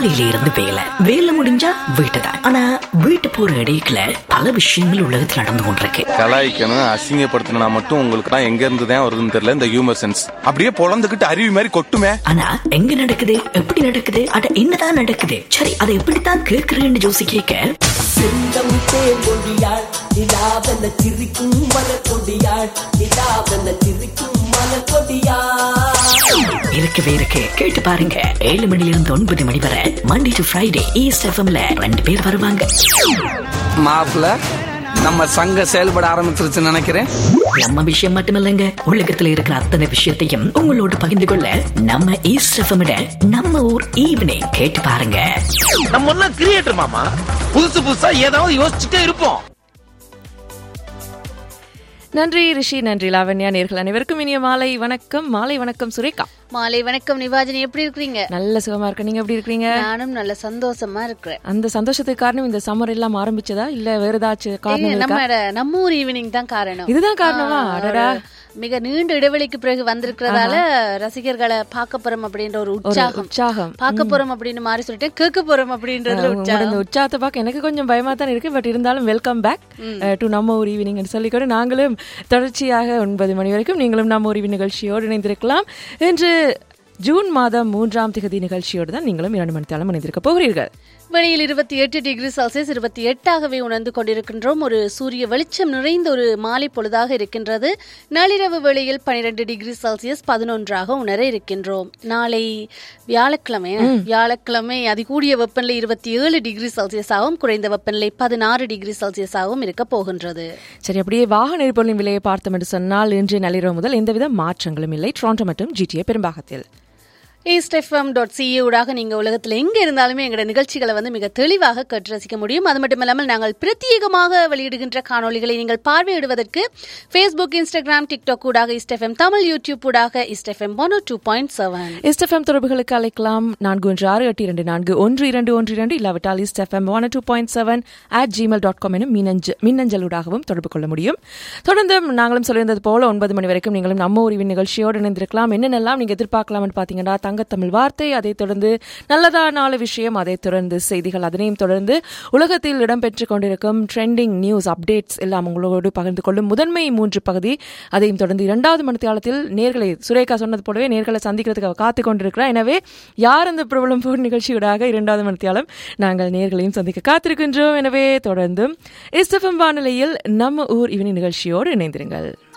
காலையில இருந்து வேலை வேலை முடிஞ்சா வீட்டு தான் ஆனா வீட்டு போற இடையில பல விஷயங்கள் உலகத்தில் நடந்து கொண்டிருக்கு கலாய்க்கணும் அசிங்கப்படுத்தணும்னா மட்டும் உங்களுக்கு தான் எங்க இருந்து தான் வருதுன்னு தெரியல இந்த ஹியூமர் சென்ஸ் அப்படியே பொழந்துகிட்டு அருவி மாதிரி கொட்டுமே ஆனா எங்க நடக்குது எப்படி நடக்குது அட என்னதான் நடக்குது சரி அதை எப்படித்தான் கேட்கிறேன்னு ஜோசி கேட்க செந்தம் தேங்கொடியாள் நிலாவென சிரிக்கும் மலர்கொடியாள் நிலாவென சிரிக்கும் மலர்கொடியாள் இருக்கவே இருக்கு கேட்டு பாருங்க ஏழு மணில இருந்து ஒன்பது மணி வரை மண்டே டு ஃப்ரைடே ஈஸ்ட் எஃப்எம்ல ரெண்டு பேர் வருவாங்க மாப்பிள்ள நம்ம சங்கம் செயல்பட ஆரம்பிச்சிருச்சுன்னு நினைக்கிறேன் நம்ம விஷயம் மட்டுமில்லைங்க உலகத்துல இருக்கிற அத்தனை விஷயத்தையும் உங்களோட பகிர்ந்து கொள்ள நம்ம ஈஸ்ட் எஃப்எம் நம்ம ஊர் ஈவினிங் கேட்டு பாருங்க நம்ம எல்லாம் கிரியேட்டர் மாமா புதுசு புதுசா ஏதாவது யோசிச்சுட்டே இருப்போம் நன்றி ரிஷி நன்றி லாவண்யா நேர்கள் அனைவருக்கும் இனிய மாலை வணக்கம் மாலை வணக்கம் சுரேகா மாலை வணக்கம் நிவாஜினி எப்படி இருக்கிறீங்க நல்ல சுகமா இருக்க நீங்க எப்படி இருக்கீங்க நானும் நல்ல சந்தோஷமா இருக்கிறேன் அந்த சந்தோஷத்துக்கு காரணம் இந்த சம்மர் எல்லாம் ஆரம்பிச்சதா இல்ல வேற ஏதாச்சும் காரணம் ஏங்க, இருக்கா நம்ம நம்ம ஊர் ஈவினிங் தான் காரணம் இதுதான் காரணமா? ஆ, அடடா. ஒரு மிக நீண்ட இடைவெளிக்கு பிறகு வந்திருக்கிறதால ரசிகர்களை பார்க்க போறோம் அப்படின்ற ஒரு உற்சாகம் உற்சாகம். பார்க்க போறோம் அப்படின்னு மாறி சொல்லிட்டேன் கேட்க போறோம் அப்படின்றதுல உங்களோட இந்த உற்சாகம் உற்சாகத்தை பார்க்க எனக்கு கொஞ்சம் பயமா தான் இருக்கு பட் இருந்தாலும் வெல்கம் பேக் டு நம்ம ஒரு ஈவினிங் சொல்லிக்கொண்டு நாங்களும் தொடர்ச்சியாக ஒன்பது மணி வரைக்கும் நீங்களும் நம்ம ஒரு ஈவினிங் நிகழ்ச்சியோடு இணைந்திருக்கலாம் இன்று ஜூன் மாதம் மூன்றாம் திகதி நிகழ்ச்சியோடு தான் நீங்களும் இரண்டு மணி தேலம் இணைந்திருக்க போகிறீர்கள் வெளியில் இருபத்தி எட்டு டிகிரி செல்சியஸ் இருபத்தி எட்டாகவே உணர்ந்து கொண்டிருக்கின்றோம் ஒரு சூரிய வெளிச்சம் நிறைந்த ஒரு மாலை பொழுதாக இருக்கின்றது நள்ளிரவு வேளையில் பனிரெண்டு டிகிரி செல்சியஸ் பதினொன்றாக உணர இருக்கின்றோம் நாளை வியாழக்கிழமை வியாழக்கிழமை அதிகூடிய வெப்பநிலை இருபத்தி ஏழு டிகிரி செல்சியஸாகவும் குறைந்த வெப்பநிலை பதினாறு டிகிரி செல்சியஸாகவும் இருக்க போகின்றது சரி அப்படியே வாகன எரிபொருளின் விலையை பார்த்தோம் என்று சொன்னால் இன்று நள்ளிரவு முதல் எந்தவித மாற்றங்களும் இல்லை டொரண்டோ மற்றும் ஜிடிஏ பெரும்பாகத்தில் ஈஸ்ட் எஃப்எம் டாட் சிஏ ஊடாக நீங்கள் உலகத்தில் எங்கே இருந்தாலுமே எங்களோட நிகழ்ச்சிகளை வந்து மிக தெளிவாக கேட்டு ரசிக்க முடியும் அது மட்டும் இல்லாமல் நாங்கள் பிரத்யேகமாக வெளியிடுகின்ற காணொளிகளை நீங்கள் பார்வையிடுவதற்கு ஃபேஸ்புக் இன்ஸ்டாகிராம் டிக்டாக் ஊடாக ஈஸ்ட் எஃப்எம் தமிழ் யூடியூப் ஊடாக East FM one two point seven East FM தொடர்புகளுக்கு அழைக்கலாம் நான்கு ஒன்று ஆறு எட்டு இரண்டு நான்கு ஒன்று இரண்டு ஒன்று இரண்டு இல்லாவிட்டால் East FM one two point seven at Gmail dot com எனும் மின்னஞ்ச மின்னஞ்சலூடாகவும் தொடர்பு கொள்ள முடியும் தொடர்ந்து நாங்களும் சொல்லியிருந்தது போல ஒன்பது மணி வரைக்கும் நீங்களும் நம்ம உரிவின் நிகழ்ச்சியோடு இணைந்திருக்கலாம் என்னென்னலாம் நீங்க எதிர்பார்க்கலாம்னு பார்த்தீங்கன்னா தங்கத்தமிழ் வார்த்தை அதைத் தொடர்ந்து நல்லதா நாலு விஷயம் அதைத் தொடர்ந்து செய்திகள் அதனையும் தொடர்ந்து உலகத்தில் இடம்பெற்றுக் கொண்டிருக்கும் ட்ரெண்டிங் நியூஸ் அப்டேட்ஸ் எல்லாம் உங்களோடு பகிர்ந்து கொள்ளும் முதன்மை மூன்று பகுதி அதையும் தொடர்ந்து இரண்டாவது மணித்தியாலத்தில் நேர்களை சுரேகா சொன்னது போலவே நேர்களை சந்திக்கிறதுக்கு அவ காத்து கொண்டிருக்கிறார் எனவே யார் அந்த பிரபலம் போர் நிகழ்ச்சியூடாக இரண்டாவது மணித்தியாலம் நாங்கள் நேர்களையும் சந்திக்க காத்திருக்கின்றோம் எனவே தொடர்ந்தும் எஸ்எஃப்எம் வானொலியில் நம்ம ஊர் இவனி நிகழ்ச்சியோடு இணைந்திருங்கள்